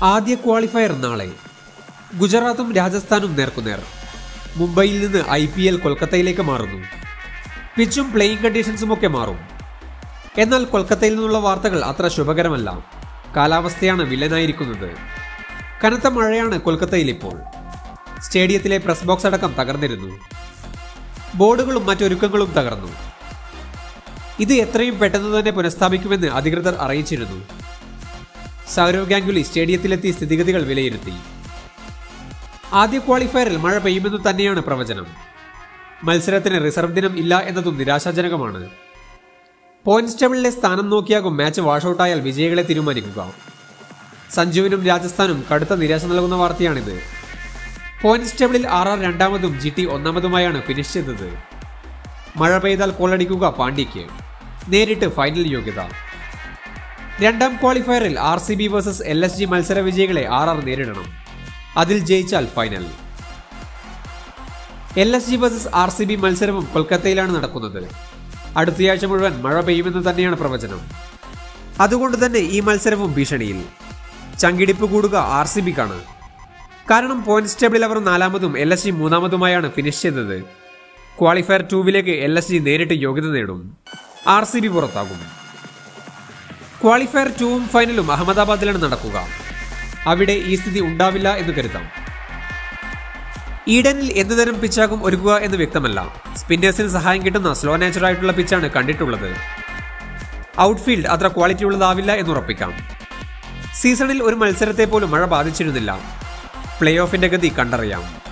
ആദ്യ ക്വാളിഫയർ നാളെ ഗുജറാത്തും രാജസ്ഥാനും നേർക്കുനേർ മുംബൈയിൽ നിന്ന് ഐ പി എൽ കൊൽക്കത്തയിലേക്ക് മാറുന്നു പിച്ചും പ്ലേയിങ് കണ്ടീഷൻസും ഒക്കെ മാറും എന്നാൽ കൊൽക്കത്തയിൽ നിന്നുള്ള വാർത്തകൾ അത്ര ശുഭകരമല്ല കാലാവസ്ഥയാണ് വില്ലനായിരിക്കുന്നത് കനത്ത മഴയാണ് കൊൽക്കത്തയിൽ ഇപ്പോൾ സ്റ്റേഡിയത്തിലെ പ്രസ് ബോക്സ് അടക്കം തകർന്നിരുന്നു ബോർഡുകളും മറ്റൊരുക്കങ്ങളും തകർന്നു ഇത് എത്രയും പെട്ടെന്ന് തന്നെ പുനഃസ്ഥാപിക്കുമെന്ന് അധികൃതർ അറിയിച്ചിരുന്നു സൗരവ് ഗാംഗുലി സ്റ്റേഡിയത്തിലെത്തി സ്ഥിതിഗതികൾ വിലയിരുത്തി ആദ്യ ക്വാളിഫയറിൽ മഴ പെയ്യുമെന്ന് തന്നെയാണ് പ്രവചനം മത്സരത്തിന് റിസർവ് ദിനം ഇല്ല എന്നതും നിരാശാജനകമാണ് പോയിന്റ്സ് ടേബിളിലെ സ്ഥാനം നോക്കിയാകും മാച്ച് വാഷൌട്ടായാൽ വിജയികളെ തീരുമാനിക്കുക സഞ്ജുവിനും രാജസ്ഥാനും കടുത്ത നിരാശ നൽകുന്ന വാർത്തയാണിത് പോയിന്റ്സ് ടേബിളിൽ ആർ ആർ രണ്ടാമതും ജി ടി ഒന്നാമതുമായാണ് ഫിനിഷ് ചെയ്തത് മഴ പെയ്താൽ കോളടിക്കുക പാണ്ഡ്യയ്ക്ക് നേരിട്ട് ഫൈനൽ യോഗ്യത രണ്ടാം ക്വാളിഫയറിൽ R C B versus L S G മത്സര വിജയികളെ ആർ ആർ നേരിടണം അതിൽ ജയിച്ചാൽ final L S G versus R C B മത്സരവും കൊൽക്കത്തയിലാണ് നടക്കുന്നത് അടുത്തയാഴ്ച മുഴുവൻ മഴ പെയ്യുമെന്ന് തന്നെയാണ് പ്രവചനം അതുകൊണ്ട് തന്നെ ഈ മത്സരവും ഭീഷണിയിൽ ചങ്കിടിപ്പ് കൂടുക ആർ സി ബിക്കാണ് കാരണം പോയിന്റ്സ് ടേബിളിൽ അവർ നാലാമതും എൽ എസ് ജി മൂന്നാമതുമായാണ് ഫിനിഷ് ചെയ്തത് ക്വാളിഫയർ ടൂവിലേക്ക് എൽ എസ് ജി നേരിട്ട് യോഗ്യത നേടും ആർ സി ബി പുറത്താകും ക്വാളിഫയർ ടൂവും ഫൈനലും അഹമ്മദാബാദിലാണ് നടക്കുക അവിടെ ഈ സ്ഥിതി ഉണ്ടാവില്ല എന്ന് കരുതാം ഈഡനിൽ എന്ത് തരം പിച്ചാകും ഒരുക്കുക എന്ന് വ്യക്തമല്ല സ്പിന്നേഴ്സിന് സഹായം കിട്ടുന്ന സ്ലോ നേച്ചർ ആയിട്ടുള്ള പിച്ചാണ് കണ്ടിട്ടുള്ളത് ഔട്ട്ഫീൽഡ് അത്ര ക്വാളിറ്റി ഉള്ളതാവില്ല എന്നുറപ്പിക്കാം സീസണിൽ ഒരു മത്സരത്തെ പോലും മഴ ബാധിച്ചിരുന്നില്ല പ്ലേ ഓഫിന്റെ ഗതി കണ്ടറിയാം